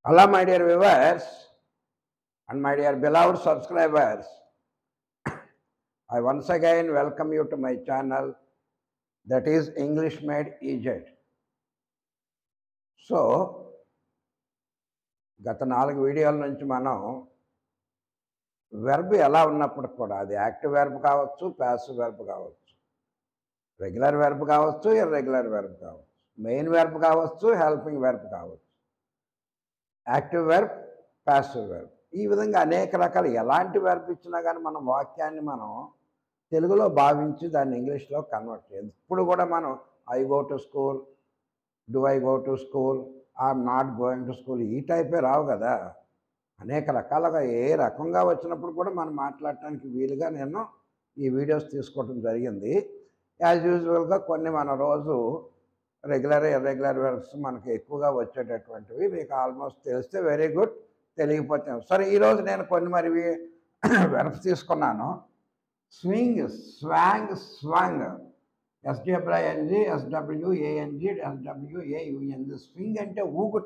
Hello, my dear viewers and my dear beloved subscribers. I once again welcome you to my channel that is English Made EZ. So గత నాలుగు వీడియోల నుంచి మనం verb ఎలా ఉన్నప్పుడు కూడా అది యాక్టివ్ వెర్బ్ కావచ్చు ప్యాసివ్ వెర్బ్ కావచ్చు రెగ్యులర్ వెర్బ్ కావచ్చు ఇర్రెగ్యులర్ వెర్బ్ కావచ్చు మెయిన్ వెర్బ్ కావచ్చు హెల్పింగ్ వెర్బ్ కావచ్చు యాక్టివ్ వెర్బ్ ప్యాసివ్ వెర్బ్ ఈ విధంగా అనేక రకాల ఎలాంటి వెర్బ్ ఇచ్చినా కానీ మనం వాక్యాన్ని మనం తెలుగులో భావించి దాన్ని ఇంగ్లీష్లో కన్వర్ట్ చేయాలి ఇప్పుడు కూడా మనం I go to school do I go to school I'm not going to school ఈ టైపే రావు కదా అనేక రకాలుగా ఏ రకంగా వచ్చినప్పుడు కూడా మనం మాట్లాడటానికి వీలుగా నేను ఈ వీడియోస్ తీసుకోవడం జరిగింది యాజ్ యూజువల్గా కొన్ని మన రోజు రెగ్యులర్ ఇర్రెగ్యులర్ వెర్బ్స్ మనకి ఎక్కువగా వచ్చేటటువంటివి మీకు ఆల్మోస్ట్ తెలిస్తే వెరీ గుడ్ తెలియకపోతే సరే ఈరోజు నేను కొన్ని మరి వెర్బ్స్ తీసుకున్నాను swing swang swang S W N G S W A N G S W A U N G swing అంటే ఊగుట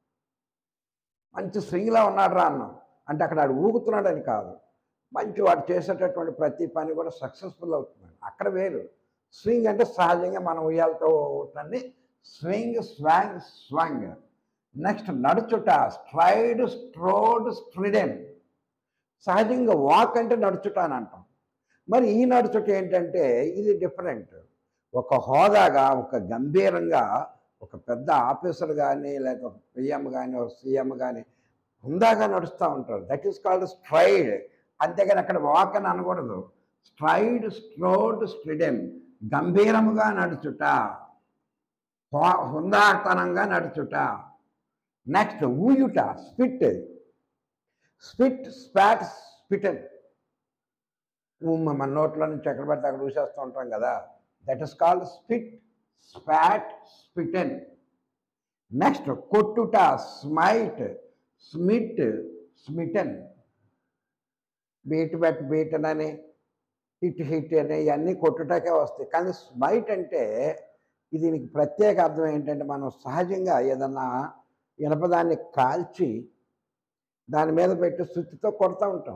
మంచి స్వింగ్లో ఉన్నాడు రా అన్నాం అంటే అక్కడ ఆడు ఊగుతున్నాడని కాదు మంచి వాడు చేసేటటువంటి ప్రతి పని కూడా సక్సెస్ఫుల్ అవుతుంది అక్కడ వేరు స్వింగ్ అంటే సహజంగా మనం ఉయ్యాలతో ఊగుతాన్ని స్వింగ్ స్వాంగ్ స్వాంగ్ నెక్స్ట్ నడుచుట స్ట్రైడ్ స్ట్రోడ్ స్ట్రిడెన్ సహజంగా వాక్ అంటే నడుచుట అని అంటాం మరి ఈ నడుచుట ఏంటంటే ఇది డిఫరెంట్ ఒక హోదాగా ఒక గంభీరంగా ఒక పెద్ద ఆఫీసర్ కానీ లేక ఒక పిఎం కానీ ఒక సీఎం కానీ హుందాగా నడుస్తూ ఉంటారు దట్ ఈస్ కాల్డ్ స్ట్రైడ్ అంతేగాని అక్కడ వాక్ అని అనకూడదు స్ట్రైడ్ స్ట్రోడ్ స్ట్రిడెన్ గంభీరముగా నడుచుట హో- హుందాతనంగా నడుచుట నెక్స్ట్ ఊయుట స్పిట్ స్పిట్ స్పాట్ స్పిటన్ ఉమ్మ మన నోట్లో నుంచి ఎక్కడ పడితే అక్కడ ఊసేస్తూ ఉంటాం కదా that is called spit spat spitten next కొట్టుట smite smit smitten beat bet beaten అని హిట్ హిట్ అని ఇవన్నీ కొట్టుటకే వస్తాయి కానీ స్మైట్ అంటే ఇది దీనికి ప్రత్యేక అర్థం ఏంటంటే మనం సహజంగా ఏదన్నా ఇనపదాన్ని కాల్చి దాని మీద పెట్టి సుత్తితో కొడుతూ ఉంటాం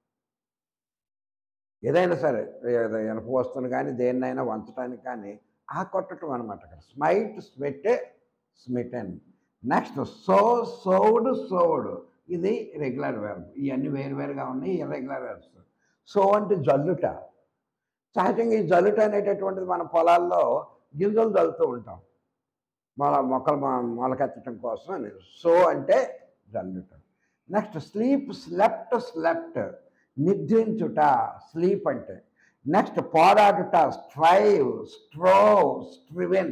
ఏదైనా సరే ఏదో ఇనప వస్తువును కానీ దేన్నైనా వంచడానికి కానీ ఆ కొట్టడం అనమాట అక్కడ smite smet smitten next sow sowed sowed ఇది రెగ్యులర్ వెర్బ్ ఇవన్నీ వేరువేరుగా ఉన్నాయి ఇర్రెగ్యులర్ వెర్బ్స్ సో అంటే జల్లుట సహజంగా ఈ జల్లుట అనేటటువంటిది మన పొలాల్లో గింజలు జల్లుతూ ఉంటాం మొల మొక్కలు మొ- మొలకెత్తడం కోసం అని సో అంటే జల్లుట నెక్స్ట్ స్లీప్ స్లెప్ట్ స్లెప్ట్ నిద్రించుట స్లీప్ అంటే నెక్స్ట్ పోరాడుట స్ట్రైవ్ స్ట్రోవ్ స్ట్రివెన్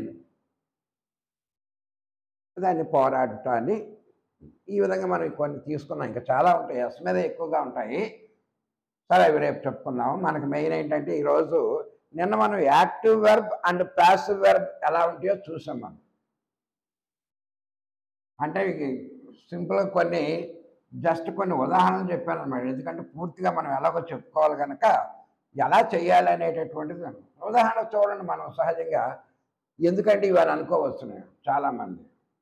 దాన్ని పోరాడుట అని ఈ విధంగా మనం కొన్ని తీసుకున్నాం ఇంకా చాలా ఉంటాయి ఎస్ మీద ఎక్కువగా ఉంటాయి సరే అవి రేపు చెప్పుకుందాం మనకి మెయిన్ ఏంటంటే ఈరోజు నిన్న మనం active verb and passive verb ఎలా ఉంటాయో చూసాం మనం అంటే మీకు సింపుల్గా కొన్ని జస్ట్ కొన్ని ఉదాహరణలు చెప్పాను అనమాట ఎందుకంటే పూర్తిగా మనం ఎలాగో చెప్పుకోవాలి కనుక ఎలా చేయాలి అనేటటువంటిది ఉదాహరణ చూడండి మనం సహజంగా ఎందుకంటే ఇవాళ అనుకోవచ్చు చాలామంది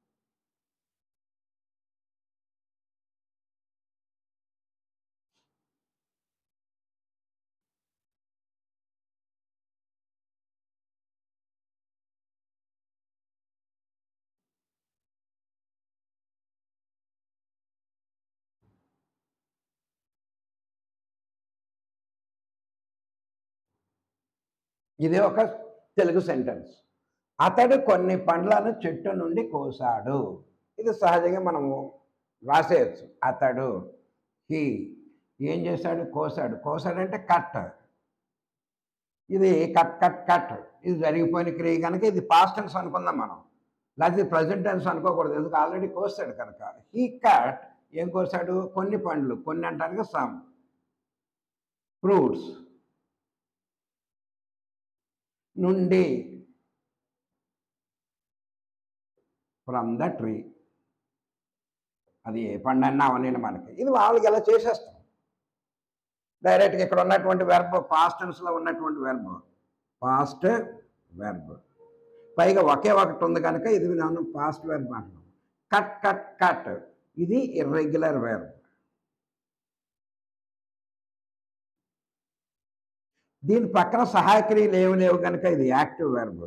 ఇది ఒక తెలుగు సెంటెన్స్ అతడు కొన్ని పండ్లను చెట్టు నుండి కోసాడు ఇది సహజంగా మనము రాసేయచ్చు అతడు హీ ఏం చేశాడు కోసాడు కోసాడంటే కట్ ఇది కట్ కట్ కట్ ఇది జరిగిపోయిన క్రియ కనుక ఇది పాస్ట్ టెన్స్ అనుకుందాం మనం లేకపోతే ప్రజెంట్ టెన్స్ అనుకోకూడదు ఎందుకు ఆల్రెడీ కోసాడు కనుక హీ కట్ ఏం కోసాడు కొన్ని పండ్లు కొన్ని అంటానికి సమ్ ఫ్రూట్స్ నుండి ఫ్రమ్ ద ట్రీ అది ఏ పండు అన్నా అవన్నీ మనకి ఇది వాళ్ళకి ఎలా చేసేస్తాం డైరెక్ట్గా ఇక్కడ ఉన్నటువంటి వెర్బ్ పాస్ట్ టెన్స్లో ఉన్నటువంటి వెర్బ్ పాస్ట్ వెర్బ్ పైగా ఒకే ఒకటి ఉంది కనుక ఇది నేను పాస్ట్ వెర్బ్ అంటున్నాను కట్ కట్ కట్ ఇది ఇర్రెగ్యులర్ వెర్బ్ దీని పక్కన సహాయక్రియలు ఏమి లేవు కనుక ఇది యాక్టివ్ వెర్బ్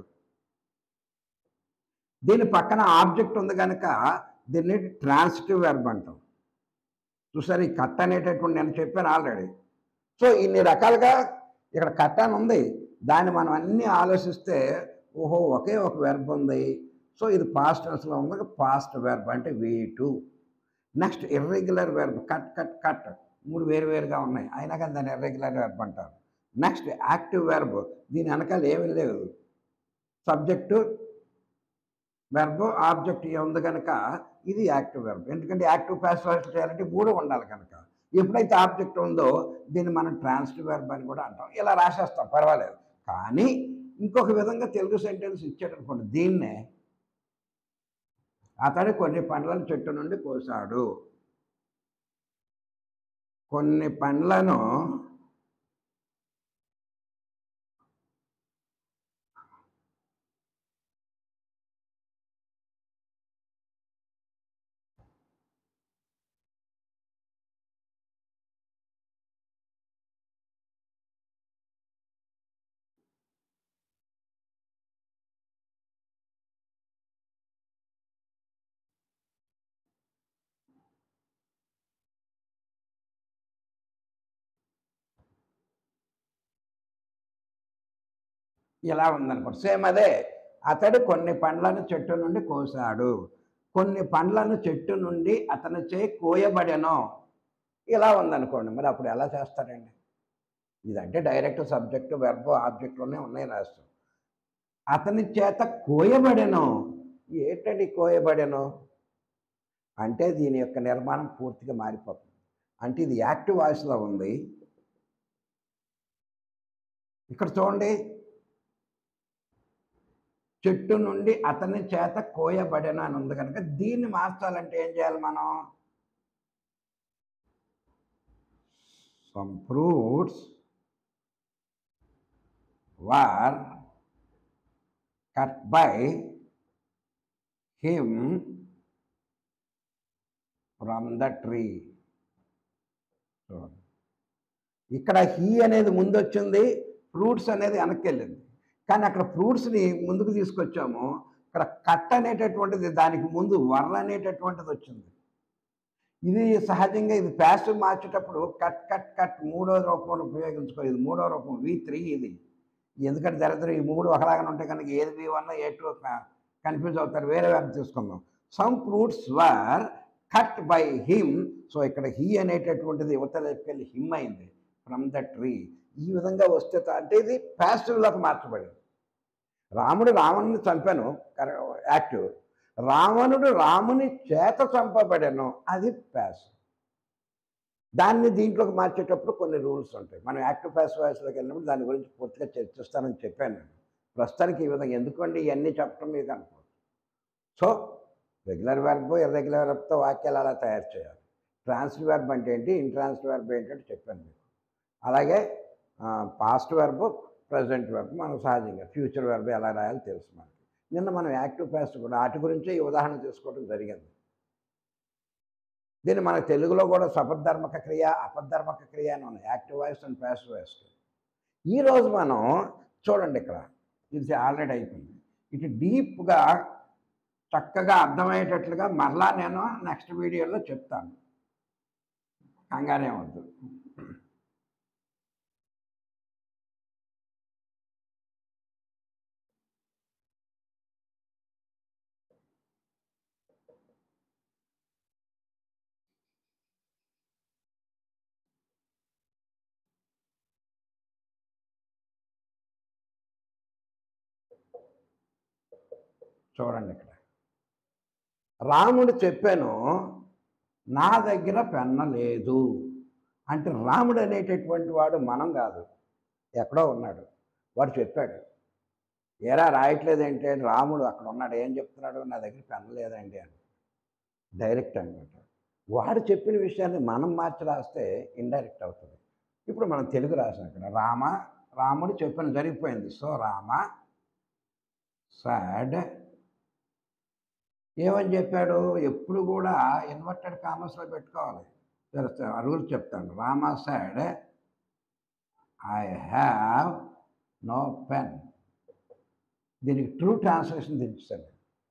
దీని పక్కన ఆబ్జెక్ట్ ఉంది కనుక దీన్ని ట్రాన్సిటివ్ వెర్బ్ అంటాం చూసారు ఈ కట్ అనేటటువంటి నేను చెప్పాను ఆల్రెడీ సో ఇన్ని రకాలుగా ఇక్కడ కట్ అని ఉంది దాన్ని మనం అన్నీ ఆలోచిస్తే ఓహో ఒకే ఒక వెర్బ్ ఉంది సో ఇది పాస్ట్ టెన్స్లో ఉంది పాస్ట్ వెర్బ్ అంటే V two next irregular verb cut cut cut మూడు వేరు వేరుగా ఉన్నాయి అయినా కానీ దాన్ని ఇర్రెగ్యులర్ వెర్బ్ అంటారు నెక్స్ట్ యాక్టివ్ వెర్బ్ దీని వెనకాల ఏమీ లేదు సబ్జెక్టు వెర్బ్ ఆబ్జెక్ట్ ఉంది కనుక ఇది యాక్టివ్ వెర్బ్ ఎందుకంటే యాక్టివ్ ప్యాసివ్ చేయాలంటే మూడు ఉండాలి కనుక ఎప్పుడైతే ఆబ్జెక్ట్ ఉందో దీన్ని మనం ట్రాన్సిటివ్ వెర్బ్ అని కూడా అంటాం ఇలా రాసేస్తాం పర్వాలేదు కానీ ఇంకొక విధంగా తెలుగు సెంటెన్స్ ఇచ్చాడనుకోండి దీన్నే అతడు కొన్ని పండ్లను చెట్టు నుండి కోసాడు కొన్ని పండ్లను ఇలా ఉందనుకోండి సేమ్ అదే అతడు కొన్ని పండ్లను చెట్టు నుండి కోసాడు కొన్ని పండ్లను చెట్టు నుండి అతని చే కోయబడెను ఇలా ఉందనుకోండి మరి అప్పుడు ఎలా చేస్తారండి ఇదంటే డైరెక్ట్ సబ్జెక్ట్ వెర్బ్ ఆబ్జెక్ట్లోనే ఉన్నాయి రాస్తాం అతని చేత కోయబడెను ఏంటండి కోయబడెను అంటే దీని యొక్క నిర్మాణం పూర్తిగా మారిపోతుంది అంటే ఇది యాక్టివ్ వాయిస్లో ఉంది ఇక్కడ చూడండి చెట్టు నుండి అతని చేత కోయబడిన అని ఉంది కనుక దీన్ని మార్చాలంటే ఏం చేయాలి మనం some fruits were cut by him from the tree ఇక్కడ హీ అనేది ముందు వచ్చింది ఫ్రూట్స్ అనేది వెనక్కి వెళ్ళింది కానీ అక్కడ ఫ్రూట్స్ని ముందుకు తీసుకొచ్చాము ఇక్కడ కట్ అనేటటువంటిది దానికి ముందు వర్ర అనేటటువంటిది వచ్చింది ఇది సహజంగా ఇది ప్యాసివ్ మార్చేటప్పుడు కట్ కట్ కట్ మూడో రూపంలో ఉపయోగించుకో ఇది మూడో రూపం వి త్రీ ఇది ఎందుకంటే దరిద్రం ఈ మూడు ఒకలాగానే ఉంటాయి కనుక ఏది వి వన్ ఏ టూ కన్ఫ్యూజ్ అవుతారు వేరే వేరే తీసుకుందాం some fruits were cut by him so ఇక్కడ హీ అనేటటువంటిది యువతలకి వెళ్ళి హిమ్ అయింది ఫ్రమ్ ద ట్రీ ఈ విధంగా వస్తే తా- అంటే ఇది ప్యాసివ్లోకి మార్చబడింది రాముడు రావణుని చంపాను యాక్టివ్ రావణుడు రాముని చేత చంపబడాను అది ప్యాసివ్ దాన్ని దీంట్లోకి మార్చేటప్పుడు కొన్ని రూల్స్ ఉంటాయి మనం యాక్టివ్ ప్యాసివ్ వాయిస్లోకి వెళ్ళినప్పుడు దాని గురించి పూర్తిగా చర్చిస్తానని చెప్పాను నేను ప్రస్తుతానికి ఈ విధంగా ఎందుకండి ఇవన్నీ చెప్పడం మీకు అనుకో సో రెగ్యులర్ వెర్బ్ ఇర్రెగ్యులర్ వెర్బ్తో వాక్యాలు అలా తయారు చేయాలి ట్రాన్స్ఫర్ వెర్బ్ అంటే ఏంటి ఇంట్రాన్స్ఫర్ వెర్బ్ ఏంటంటే చెప్పాను మీకు అలాగే పాస్ట్ వెర్బ్ ప్రజెంట్ వెర్బ్ మనం సహజంగా ఫ్యూచర్ వెర్బ్ ఎలా రాయాలో తెలుసు మనకి నిన్న మనం యాక్టివ్ పాస్ట్ కూడా వాటి గురించే ఈ ఉదాహరణ తీసుకోవడం జరిగింది దీన్ని మన తెలుగులో కూడా సపద్ధర్మక క్రియ అపద్ధర్మక క్రియ అని ఉన్నాయి active voice and passive voice ఈరోజు మనం చూడండి ఇక్కడ ఇది ఆల్రెడీ అయిపోయింది ఇటు డీప్గా చక్కగా అర్థమయ్యేటట్లుగా మరలా నేను నెక్స్ట్ వీడియోలో చెప్తాను కంగారే వద్దు చూడండి ఇక్కడ రాముడు చెప్పాను నా దగ్గర పెన్న లేదు అంటే రాముడు అనేటటువంటి వాడు మనం కాదు ఎక్కడో ఉన్నాడు వాడు చెప్పాడు ఏరా రాయట్లేదంటే రాముడు అక్కడ ఉన్నాడు ఏం చెప్తున్నాడు నా దగ్గర పెన్న లేదండి అని డైరెక్ట్ అనమాట వాడు చెప్పిన విషయాన్ని మనం మార్చి రాస్తే ఇండైరెక్ట్ అవుతుంది ఇప్పుడు మనం తెలుగు రాసాం ఇక్కడ రామ రాముడు చెప్పిన జరిగిపోయింది సో రామ సాడ్ ఏమని చెప్పాడు ఎప్పుడు కూడా ఇన్వర్టెడ్ కామర్స్లో పెట్టుకోవాలి తెలుస్తా అరుగులు చెప్తాను Rama said I have no pen దీనికి ట్రూ ట్రాన్స్లేషన్ దించాను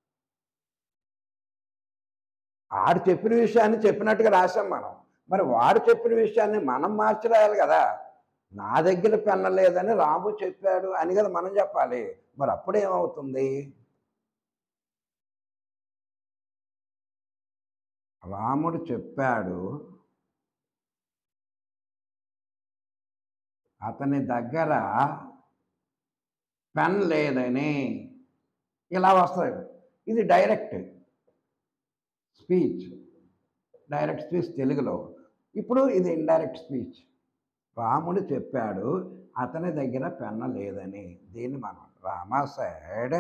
ఆడు చెప్పిన విషయాన్ని చెప్పినట్టుగా రాసాం మనం మరి వాడు చెప్పిన విషయాన్ని మనం మార్చి రాయాలి కదా నా దగ్గర పెన్న లేదని రాము చెప్పాడు అని కదా మనం చెప్పాలి మరి అప్పుడు ఏమవుతుంది రాముడు చెప్పాడు అతని దగ్గర పెన్ లేదని ఇలా వస్తాడు ఇది డైరెక్ట్ స్పీచ్ డైరెక్ట్ స్పీచ్ తెలుగులో ఇప్పుడు ఇది ఇండైరెక్ట్ స్పీచ్ రాముడు చెప్పాడు అతని దగ్గర పెన్న లేదని దీన్ని మనం Rama said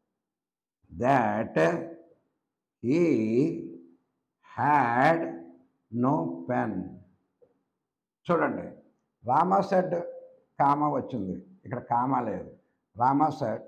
that he had no pen చూడండి రామా సెట్ కామా వచ్చింది ఇక్కడ కామా లేదు రామా సెట్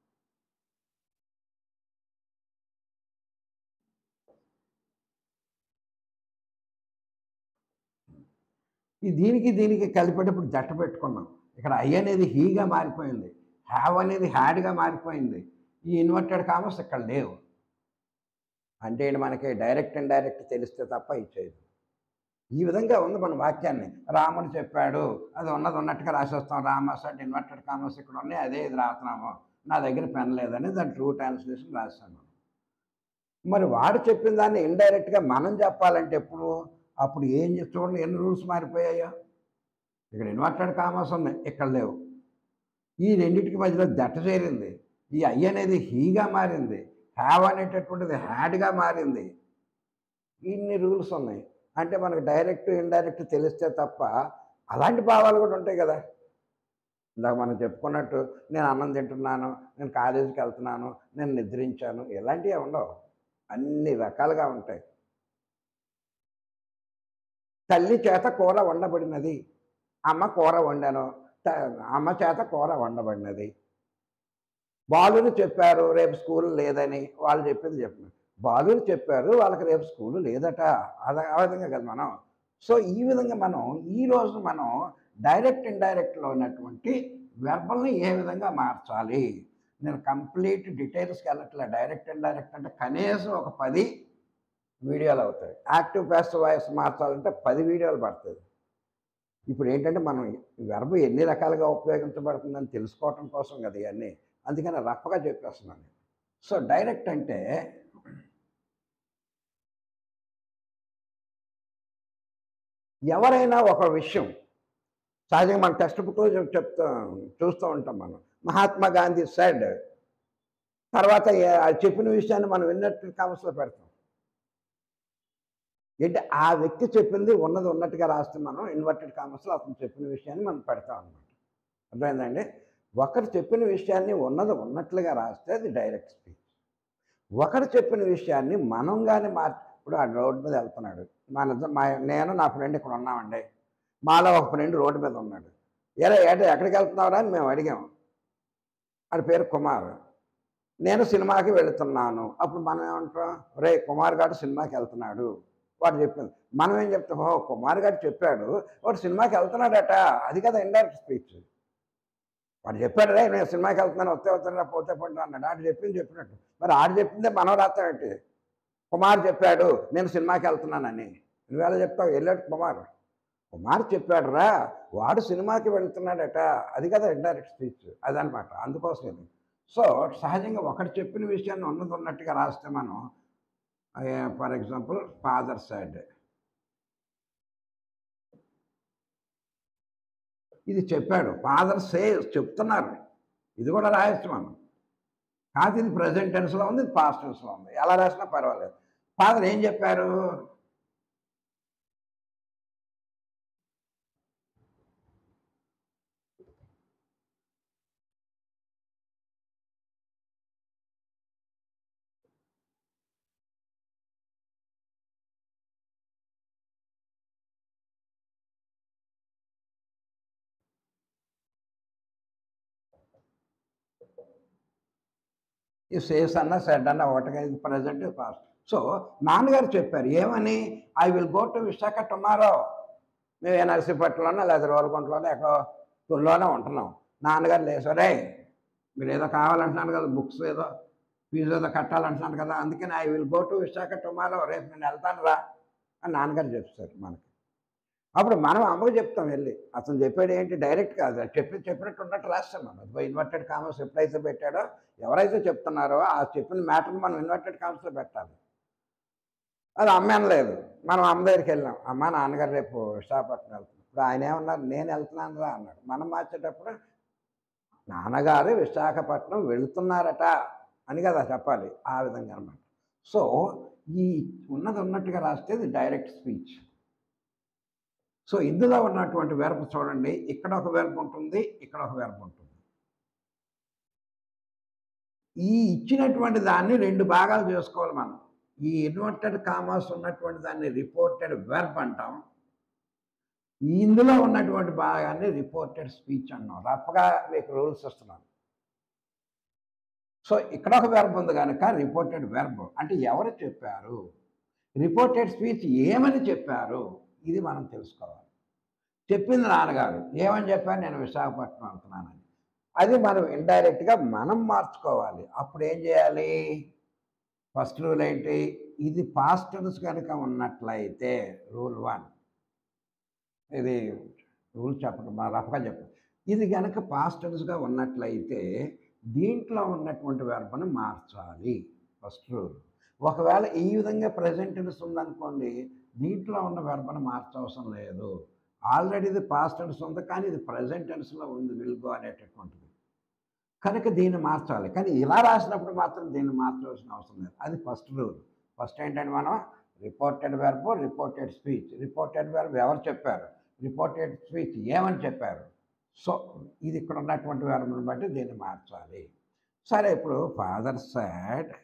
ఈ దీనికి దీనికి కలిపేటప్పుడు జట్ట పెట్టుకున్నాం ఇక్కడ ఐ అనేది హీగా మారిపోయింది హ్యావ్ అనేది హ్యాడ్గా మారిపోయింది ఈ ఇన్వర్టెడ్ కామర్స్ ఇక్కడ లేవు అంటే ఏంటి మనకి డైరెక్ట్ అండ్ డైరెక్ట్ తెలిస్తే తప్ప ఇచ్చేది ఈ విధంగా ఉంది మన వాక్యాన్ని రాముడు చెప్పాడు అది ఉన్నది ఉన్నట్టుగా రాసేస్తాం రామస్ అంటే ఇన్వర్టెడ్ కామర్స్ ఇక్కడ ఉన్నాయి అదే ఇది రాస్తున్నాము నా దగ్గర పెన్ లేదని దాని ట్రూ ట్రాన్స్లేషన్ రాస్తాను మరి వాడు చెప్పిన దాన్ని ఇండైరెక్ట్గా మనం చెప్పాలంటే ఎప్పుడు అప్పుడు ఏం చే- చూడండి ఎన్ని రూల్స్ మారిపోయాయో ఇక్కడ ఇన్వర్టెడ్ కామర్స్ ఉన్నాయి ఇక్కడ లేవు ఈ రెండింటికి మధ్యలో దట్ట చేరింది ఈ ఐ అనేది హీగా మారింది హ్యావ్ అనేటటువంటిది హ్యాడ్గా మారింది ఇన్ని రూల్స్ ఉన్నాయి అంటే మనకు డైరెక్ట్ ఇండైరెక్ట్ తెలిస్తే తప్ప అలాంటి భావాలు కూడా ఉంటాయి కదా ఇందాక మనం చెప్పుకున్నట్టు నేను అన్నం తింటున్నాను నేను కాలేజీకి వెళ్తున్నాను నేను నిద్రించాను ఇలాంటివి ఉండవు అన్ని రకాలుగా ఉంటాయి తల్లి చేత కూర వండబడినది అమ్మ కూర వండాను త- అమ్మ చేత కూర వండబడినది బాలుని చెప్పారు రేపు స్కూల్ లేదని వాళ్ళు చెప్పింది చెప్పిన బాలుని చెప్పారు వాళ్ళకి రేపు స్కూల్ లేదట అదే ఆ విధంగా కదా మనం సో ఈ విధంగా మనం ఈ రోజు మనం డైరెక్ట్ ఇండైరెక్ట్లో ఉన్నటువంటి వెర్బల్ని ఏ విధంగా మార్చాలి నేను కంప్లీట్ డీటెయిల్స్కి వెళ్ళట్లే డైరెక్ట్ ఇండైరెక్ట్ అంటే కనీసం ఒక పది వీడియోలు అవుతాయి యాక్టివ్ ప్యాసివ్ వాయిస్ మార్చాలంటే పది వీడియోలు పడుతుంది ఇప్పుడు ఏంటంటే మనం వెర్బ్ ఎన్ని రకాలుగా ఉపయోగించబడుతుందని తెలుసుకోవటం కోసం కదా ఇవన్నీ అందుకని రఫ్గా చెప్పేస్తున్నాను సో డైరెక్ట్ అంటే ఎవరైనా ఒక విషయం సహజంగా మన టెక్స్ట్ బుక్లో చెప్- చెప్తా చూస్తూ ఉంటాం మనం మహాత్మా గాంధీ సైడ్ తర్వాత ఏ- ఆ చెప్పిన విషయాన్ని మనం విన్నట్టు కామర్స్లో పెడతాం ఏంటి ఆ వ్యక్తి చెప్పింది ఉన్నది ఉన్నట్టుగా రాస్తే మనం ఇన్వర్టెడ్ కామర్స్లో అతను చెప్పిన విషయాన్ని మనం పెడతాం అనమాట అర్థమైందండి ఒకరు చెప్పిన విషయాన్ని ఉన్నది ఉన్నట్లుగా రాస్తే అది డైరెక్ట్ స్పీచ్ ఒకరు చెప్పిన విషయాన్ని మనం కానీ మార్ ఇప్పుడు ఆ రోడ్డు మీద వెళ్తున్నాడు మన ఇద్దరు- మా నేను నా ఫ్రెండ్ ఇక్కడ ఉన్నామండి మాలో ఒక ఫ్రెండ్ రోడ్డు మీద ఉన్నాడు ఎలా ఏట ఎక్కడికి వెళ్తున్నావురా అని మేము అడిగాము వాడి పేరు కుమార్ నేను సినిమాకి వెళుతున్నాను అప్పుడు మనం ఏమంటాం రే కుమార్ గారు సినిమాకి వెళ్తున్నాడు వాడు చెప్పింది మనం ఏం చెప్తాం ఓ కుమార్ గారు చెప్పాడు వాడు సినిమాకి వెళ్తున్నాడట అది కదా ఇండైరెక్ట్ స్పీచ్ వాడు చెప్పాడు రే నేను సినిమాకి వెళ్తున్నాను వస్తే వస్తున్నా పోతే పోతే అన్నాడు ఆడు చెప్పింది చెప్పినట్టు మరి ఆడు చెప్పిందే మనం రాస్తామేంటి కుమార్ చెప్పాడు నేను సినిమాకి వెళ్తున్నానని నువ్వేలా చెప్తావు వెళ్ళాడు కుమార్ కుమార్ చెప్పాడు రా వాడు సినిమాకి వెళ్తున్నాడట అది కదా ఇండైరెక్ట్ స్పీచ్ అదనమాట అందుకోసం ఇది సో సహజంగా ఒకటి చెప్పిన విషయాన్ని ఉన్నది ఉన్నట్టుగా రాస్తే మనం ఫర్ ఎగ్జాంపుల్ ఫాదర్ సైడ్ ఇది చెప్పాడు ఫాదర్ సే చెప్తున్నారు ఇది కూడా రాయొచ్చు మనం కాదు ఇది ప్రజెంట్ టెన్స్లో ఉంది ఇది పాస్ట్ టెన్స్లో ఉంది ఎలా రాసినా పర్వాలేదు ఫాదర్ ఏం చెప్పారు ఈ సేస్ అన్న సెడ్ అన్న ఒకటిగా ఇది ప్రజెంట్ పాస్ట్ సో నాన్నగారు చెప్పారు ఏమని I will go to Visakha tomorrow మేము ఏ నర్సీపట్నంలోనో లేదా రోలగుంటలోనో ఎక్కడో తుల్లోనే ఉంటున్నాం నాన్నగారు లేసరే మీరు ఏదో కావాలంటున్నాను కదా బుక్స్ ఏదో ఫీజు ఏదో కట్టాలంటున్నాను కదా అందుకని I will go to Visakha tomorrow రేపు నేను వెళ్తాను రా అని నాన్నగారు చెప్తారు మనకి అప్పుడు మనం అమ్మకు చెప్తాం వెళ్ళి అతను చెప్పాడు ఏంటి డైరెక్ట్ కాదు చెప్పి చెప్పినట్టు ఉన్నట్టు రాస్తాం మనం అది ఇన్వర్టెడ్ కామర్స్ ఎప్పుడైతే పెట్టాడో ఎవరైతే చెప్తున్నారో ఆ చెప్పిన మ్యాటర్ని మనం ఇన్వర్టెడ్ కామర్స్లో పెట్టాలి అది అమ్మ అనలేదు మనం అమ్మ దగ్గరికి వెళ్ళాం అమ్మ నాన్నగారు రేపు విశాఖపట్నం వెళ్తున్నాం ఇప్పుడు ఆయన ఏమన్నారు నేను వెళ్తున్నాను రా అన్నాడు మనం మార్చేటప్పుడు నాన్నగారు విశాఖపట్నం వెళుతున్నారట అని కదా చెప్పాలి ఆ విధంగా అనమాట సో ఈ ఉన్నది ఉన్నట్టుగా రాస్తే ఇది డైరెక్ట్ స్పీచ్ సో ఇందులో ఉన్నటువంటి వెర్బ్ చూడండి ఇక్కడ ఒక వెర్బ్ ఉంటుంది ఇక్కడ ఒక వెర్బ్ ఉంటుంది ఈ ఇచ్చినటువంటి దాన్ని రెండు భాగాలు చేసుకోవాలి మనం ఈ ఇన్వర్టెడ్ కామర్స్ ఉన్నటువంటి దాన్ని రిపోర్టెడ్ వెర్బ్ అంటాం ఇందులో ఉన్నటువంటి భాగాన్ని రిపోర్టెడ్ స్పీచ్ అన్నాం రఫ్గా మీకు రూల్స్ ఇస్తున్నాను సో ఇక్కడ ఒక వెర్బ్ ఉంది కనుక రిపోర్టెడ్ వెర్బ్ అంటే ఎవరు చెప్పారు రిపోర్టెడ్ స్పీచ్ ఏమని చెప్పారు ఇది మనం తెలుసుకోవాలి చెప్పింది నాన్నగారు ఏమని చెప్పారు నేను విశాఖపట్నం వెళ్తున్నానని అది మనం ఇండైరెక్ట్గా మనం మార్చుకోవాలి అప్పుడు ఏం చేయాలి ఫస్ట్ రూల్ ఏంటి ఇది పాస్ట్ టెన్స్ కనుక ఉన్నట్లయితే రూల్ వన్ ఇది రూల్ చెప్పడం మన రఫ్గా చెప్పడం ఇది కనుక పాస్ట్ టెన్స్గా ఉన్నట్లయితే దీంట్లో ఉన్నటువంటి వెర్బను మార్చాలి ఫస్ట్ రూల్ ఒకవేళ ఈ విధంగా ప్రజెంట్ టెన్స్ ఉందనుకోండి దీంట్లో ఉన్న వెర్బను మార్చవసరం లేదు ఆల్రెడీ ఇది పాస్ట్ టెన్స్ ఉంది కానీ ఇది ప్రజెంట్ టెన్స్లో ఉంది విల్గో అనేటటువంటిది కనుక దీన్ని మార్చాలి కానీ ఇలా రాసినప్పుడు మాత్రం దీన్ని మార్చవలసిన అవసరం లేదు అది ఫస్ట్ రూల్ ఫస్ట్ ఏంటంటే మనం reported verb reported speech reported verb ఎవరు చెప్పారు రిపోర్టెడ్ స్పీచ్ ఏమని చెప్పారు సో ఇది ఇక్కడ ఉన్నటువంటి వెర్బ్ని బట్టి దీన్ని మార్చాలి సరే ఇప్పుడు ఫాదర్ సాడ్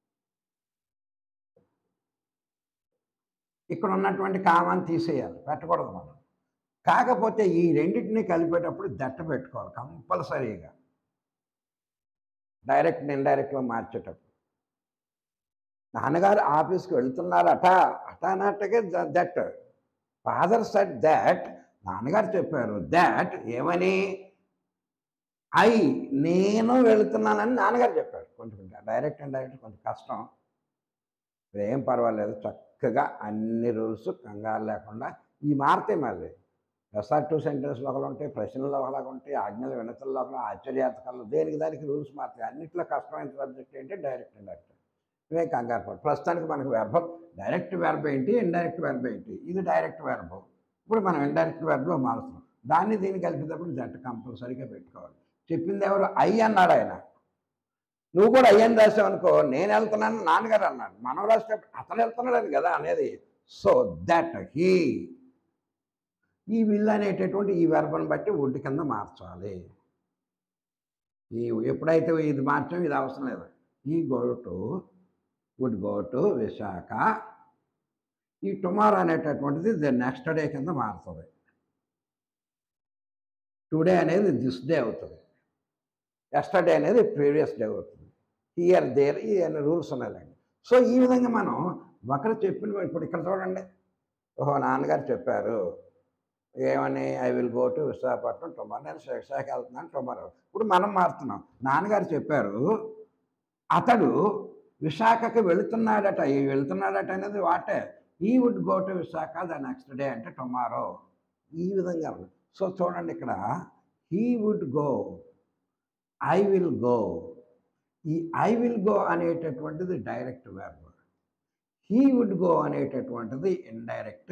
ఇక్కడ ఉన్నటువంటి కామాన్ని తీసేయాలి పెట్టకూడదు మనం కాకపోతే ఈ రెండింటిని కలిపేటప్పుడు దట్ట పెట్టుకోవాలి కంపల్సరీగా డైరెక్ట్ ఇండైరెక్ట్గా మార్చేటప్పుడు నాన్నగారు ఆఫీస్కి వెళ్తున్నారట అట అన్నట్టుగా దట్ ఫాదర్ సెట్ దాట్ నాన్నగారు చెప్పారు దాట్ ఏమని ఐ నేను వెళుతున్నానని నాన్నగారు చెప్పారు కొంచెం డైరెక్ట్ అండ్ డైరెక్ట్ కొంచెం కష్టం ఇప్పుడు ఏం పర్వాలేదు చక్కగా అన్ని రూల్స్ కంగారు లేకుండా ఈ మారితే మళ్ళీ ఎస్ఆర్ టూ సెంటెన్స్లో ఒకలా ఉంటాయి ప్రశ్నల్లో ఒకలా ఉంటాయి ఆజ్ఞల వినతుల్లో ఒకలా ఆశ్చర్యార్థకాలు దేనికి దానికి రూల్స్ మారుతాయి అన్నింటిలో కష్టమైన సబ్జెక్ట్ ఏంటి డైరెక్ట్ అండ్ డైరెక్ట్ ఇవే కంగారు పడు ప్రస్తుతానికి మనకు వెర్బం డైరెక్ట్ వెర్బ్ ఏంటి ఇండైరెక్ట్ వెర్బ్ ఏంటి ఇది డైరెక్ట్ వెర్బ్ ఇప్పుడు మనం ఇండైరెక్ట్ వెర్బ్లో మారుస్తున్నాం దాన్ని దీన్ని కలిపేటప్పుడు జట్టు కంపల్సరీగా పెట్టుకోవాలి చెప్పింది ఎవరు ఐ అన్నాడు ఆయన నువ్వు కూడా అయ్యని రాసావు అనుకో నేను వెళ్తున్నాను నాన్నగారు అన్నాడు మనం రాసేటప్పుడు అతను వెళ్తున్నాడు అని కదా అనేది సో దట్ హీ ఈ విల్ అనేటటువంటి ఈ వెర్బను బట్టి వుడ్ కింద మార్చాలి ఈ ఎప్పుడైతే ఇది మార్చాం ఇది అవసరం లేదు ఈ go to would go to Visakha ఈ టుమారో అనేటటువంటిది ది నెక్స్ట్ డే కింద మారుతుంది టుడే అనేది దిస్ డే అవుతుంది ఎస్టర్డే అనేది ప్రీవియస్ డే అవుతుంది హియర్ దేర్ ఈ అనే రూల్స్ ఉన్నాయండి సో ఈ విధంగా మనం ఒకరు చెప్పిన ఇప్పుడు ఇక్కడ చూడండి ఓహో నాన్నగారు చెప్పారు ఏమని I will go to Visakhapatnam tomorrow నేను విశాఖ వెళ్తున్నాను టుమారో ఇప్పుడు మనం మారుతున్నాం నాన్నగారు చెప్పారు అతడు విశాఖకి వెళుతున్నాడట ఈ వెళుతున్నాడట అనేది వాటే he would go to Visakha the next day అంటే టుమారో ఈ విధంగా ఉంది సో చూడండి ఇక్కడ he would go I will go ఈ ఐ విల్ గో అనేటటువంటిది direct verb he would go అనేటటువంటిది ఇండైరెక్ట్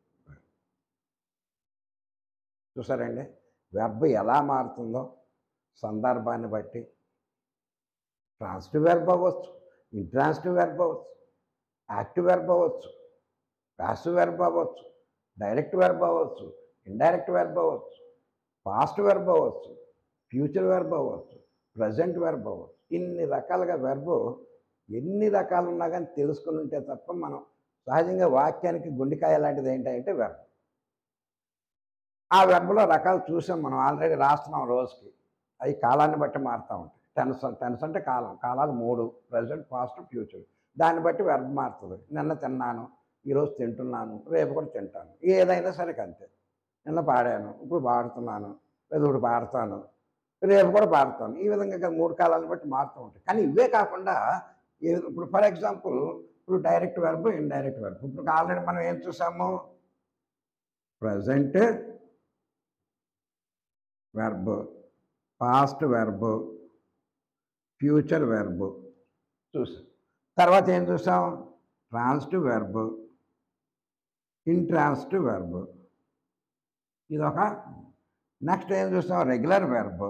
చూసారండి వెర్బ్ ఎలా మారుతుందో సందర్భాన్ని బట్టి ట్రాన్సిటివ్ వెర్బ్ అవ్వచ్చు ఇంట్రాన్సిటివ్ వెర్బ్ అవ్వచ్చు యాక్టివ్ వెర్బ్ అవ్వచ్చు ప్యాసివ్ వెర్బ్ అవ్వచ్చు డైరెక్ట్ వెర్బ్ అవ్వచ్చు ఇండైరెక్ట్ వెర్బ్ అవ్వచ్చు పాస్ట్ వెర్బ్ అవ్వచ్చు ఫ్యూచర్ వెర్బ్ అవ్వచ్చు ప్రజెంట్ వెర్బ్ అవ్వచ్చు ఇన్ని రకాలుగా వెర్బ్ ఎన్ని రకాలు ఉన్నా కానీ తెలుసుకుని ఉంటే తప్ప మనం సహజంగా వాక్యానికి గుండెకాయ లాంటిది ఏంటంటే వెర్బ్ ఆ వెర్బ్లో రకాలు చూసాం మనం ఆల్రెడీ రాస్తున్నాం రోజుకి అవి కాలాన్ని బట్టి మారుతూ ఉంటాయి టెన్స్ టెన్స్ అంటే కాలం కాలాలు మూడు ప్రజెంట్ పాస్ట్ ఫ్యూచర్ దాన్ని బట్టి వెర్బ్ మారుతుంది నిన్న తిన్నాను ఈరోజు తింటున్నాను రేపు కూడా తింటాను ఏదైనా సరే అంతే నిన్న పాడాను ఇప్పుడు పాడుతున్నాను లేదా ఇప్పుడు పాడతాను రేపు కూడా పాడతాను ఈ విధంగా ఇంకా మూడు కాలాలను బట్టి మారుతూ ఉంటాయి కానీ ఇవే కాకుండా ఏ- ఇప్పుడు ఫర్ ఎగ్జాంపుల్ ఇప్పుడు డైరెక్ట్ వెర్బ్ ఇండైరెక్ట్ వెర్బ్ ఇప్పుడు ఆల్రెడీ మనం ఏం చూసాము present verb past verb future verb చూసాం తర్వాత ఏం చూసాం ట్రాన్స్టివ్ వెర్బ్ ఇంట్రాన్స్టివ్ వెర్బ్ ఇదొక నెక్స్ట్ ఏం చూస్తాం రెగ్యులర్ వెర్బ్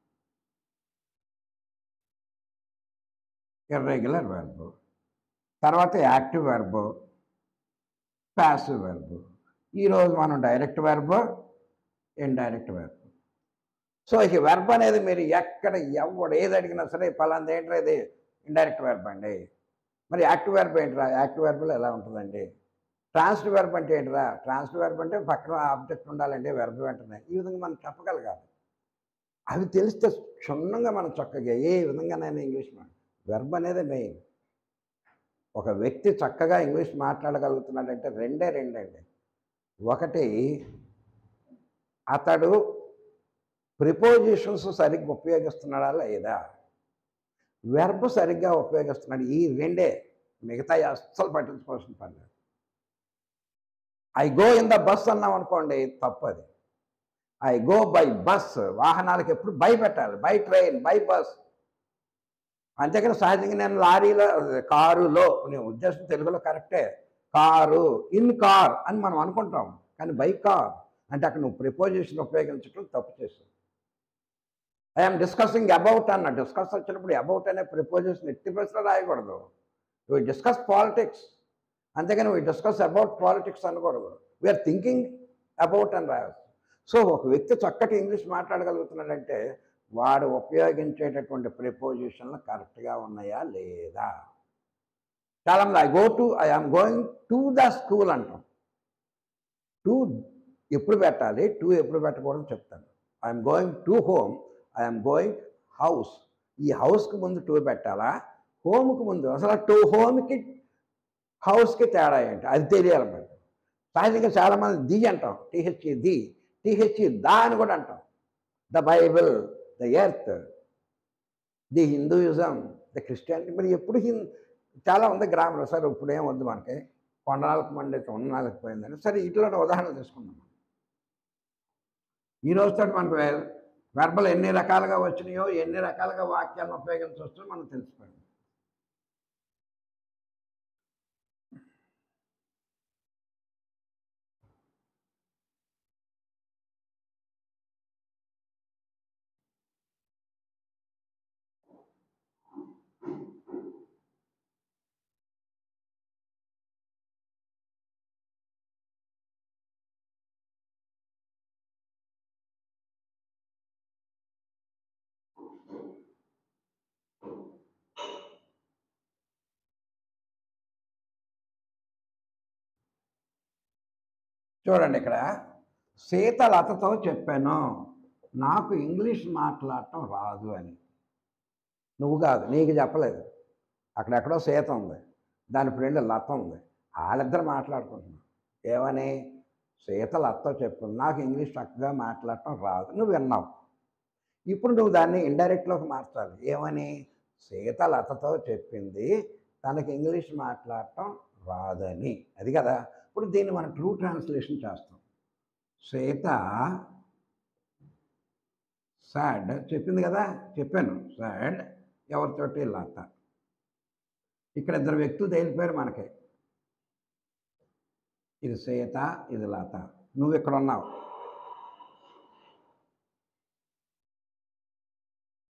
ఇర్రెగ్యులర్ వెర్బ్ తర్వాత యాక్టివ్ వెర్బ్ ప్యాసివ్ వెర్బ్ ఈరోజు మనం direct verb indirect verb so ఇక వెర్బ్ అనేది మీరు ఎక్కడ ఎవడు ఏది అడిగినా సరే పలాంది ఏంట్రా ఇది ఇండైరెక్ట్ వెర్బ్ అండి మరి యాక్టివ్ వెర్బ్ ఏంట్రా యాక్టివ్ వెర్బ్లో ఎలా ఉంటుందండి ట్రాన్స్టివ్ వెర్బ్ అంటే ఏంట్రా ట్రాన్స్టివ్ వెర్బ్ అంటే పక్కన ఆబ్జెక్ట్ ఉండాలండి వెర్బ్ వెంటనే ఈ విధంగా మనం చెప్పగలగాలి అవి తెలిస్తే క్షుణ్ణంగా మనం చక్కగా ఏ విధంగానైనా ఇంగ్లీష్ మా వెర్బ్ అనేది మెయిన్ ఒక వ్యక్తి చక్కగా ఇంగ్లీష్ మాట్లాడగలుగుతున్నాడంటే రెండే రెండండి ఒకటి అతడు ప్రిపోజిషన్స్ సరిగ్గా ఉపయోగిస్తున్నాడా లేదా వెర్బ్ సరిగ్గా ఉపయోగిస్తున్నాడు ఈ రెండే మిగతా అస్సలు పట్టించుకోవాల్సిన పని లేదు I go in the bus అన్నాం అనుకోండి తప్పు అది ఐ గో బై బస్ వాహనాలకు ఎప్పుడు బై పెట్టాలి బై ట్రైన్ బై బస్ అంతేకాని సహజంగా నేను లారీలో కారులో నీ ఉద్దేశం తెలుగులో కరెక్టే కారు ఇన్ కార్ అని మనం అనుకుంటాం కానీ బై కార్ అంటే అక్కడ నువ్వు ప్రిపోజిషన్ ఉపయోగించడం తప్పు చేసావు ఐఎమ్ డిస్కసింగ్ అబౌట్ అన్న డిస్కస్ వచ్చినప్పుడు అబౌట్ అనే ప్రిపోజిషన్ ఎట్టి ప్రశ్న రాయకూడదు వి డిస్కస్ పాలిటిక్స్ అంతేగాని వి డిస్కస్ అబౌట్ పాలిటిక్స్ అనకూడదు వీఆర్ థింకింగ్ అబౌట్ అని రాయవచ్చు సో ఒక వ్యక్తి చక్కటి ఇంగ్లీష్ మాట్లాడగలుగుతున్నాడంటే వాడు ఉపయోగించేటటువంటి ప్రిపోజిషన్లు కరెక్ట్గా ఉన్నాయా లేదా చాలామంది I go to I am going to the school అంటాం టు ఎప్పుడు పెట్టాలి టు ఎప్పుడు పెట్టకూడదు చెప్తాను I'm going to home I'm going house ఈ హౌస్కి ముందు టూ పెట్టాలా హోమ్కి ముందు అసలు టూ హోమ్కి హౌస్కి తేడా ఏంటి అది తెలియాలి మరి సహజంగా చాలామంది ది అంటాం టీహెచ్ఈ ది టీహెచ్ఈ దా అని కూడా అంటాం the Bible the Earth the Hinduism the Christianity మరి ఎప్పుడు హిం చాలా ఉంది గ్రామంలో సరే ఇప్పుడు ఏం వద్దు మనకి కొండనాలకు మండైతే ఉన్ననాలకు పోయిందని సరే ఇట్లా ఉదాహరణ తీసుకుందాం ఈ రోజుతో మనకు వెర్బల్ ఎన్ని రకాలుగా వచ్చినాయో ఎన్ని రకాలుగా వాక్యాలను ఉపయోగించవచ్చో మనం తెలిసిపోయింది చూడండి ఇక్కడ సీత లతతో చెప్పాను నాకు ఇంగ్లీష్ మాట్లాడటం రాదు అని నువ్వు కాదు నీకు చెప్పలేదు అక్కడెక్కడో సీత ఉంది దాని ఫ్రెండ్ లత ఉంది వాళ్ళిద్దరు మాట్లాడుకుంటున్నాం ఏమని సీత లతతో చెప్పు నాకు ఇంగ్లీష్ చక్కగా మాట్లాడటం రాదు నువ్వు విన్నావు ఇప్పుడు నువ్వు దాన్ని ఇండైరెక్ట్లోకి మార్చాలి ఏమని సీత లతతో చెప్పింది తనకి ఇంగ్లీష్ మాట్లాడటం రాదని అది కదా ఇప్పుడు దీన్ని మనం ట్రూ ట్రాన్స్లేషన్ చేస్తాం సీత సాడ్ చెప్పింది కదా చెప్పాను సాడ్ ఎవరితోటి లత ఇక్కడ ఇద్దరు వ్యక్తులు తేలిపోయారు మనకి ఇది సీత ఇది లత నువ్వు ఇక్కడ ఉన్నావు